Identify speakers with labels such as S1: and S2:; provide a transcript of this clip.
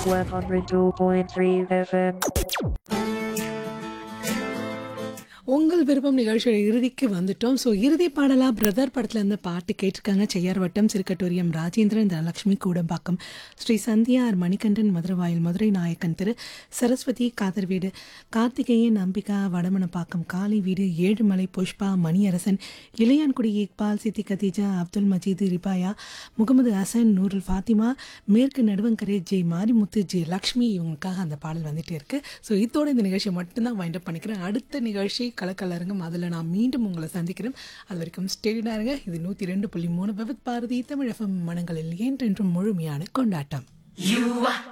S1: 102.3 FM.
S2: உங்கள் விருப்பம் நிகழ்ச்சியோட இறுதிக்கு வந்துட்டோம் ஸோ இறுதி பாடலா பிரதர் படத்துல இருந்து பாட்டு கேட்டிருக்காங்க செய்யார் வட்டம் சிறுக்கட்டூரியம் ராஜேந்திரன் தனலட்சுமி கூடம்பாக்கம் ஸ்ரீ சந்தியார் மணிகண்டன் மதுரவாயில் மதுரை நாயக்கன் திரு சரஸ்வதி காதர் வீடு கார்த்திகேயன் அம்பிகா வடமனப்பாக்கம் காளி வீடு ஏழுமலை புஷ்பா மணியரசன் இளையான்குடி இக்பால் சித்தி கதீஜா அப்துல் மஜீது ரிபாயா முகமது ஹசன் நூருல் ஃபாத்திமா மேற்கு நடுவங்கரை ஜே மாரிமுத்து ஜே லக்ஷ்மி இவங்களுக்காக அந்த பாடல் வந்துட்டே இருக்கு ஸோ இதோட இந்த நிகழ்ச்சியை மட்டும்தான் வைண்ட் அப் பண்ணிக்கிறேன் அடுத்த நிகழ்ச்சி கலக்கலரங்கம் அதில் நான் மீண்டும் உங்களை சந்திக்கிறேன் அது வரைக்கும் ஸ்டேடியாக இருங்க இது நூற்றி ரெண்டு புள்ளி மூணு பகத் பாரதி தமிழ் எஃப்எம் மனங்களில் என்றென்றும் முழுமையான கொண்டாட்டம்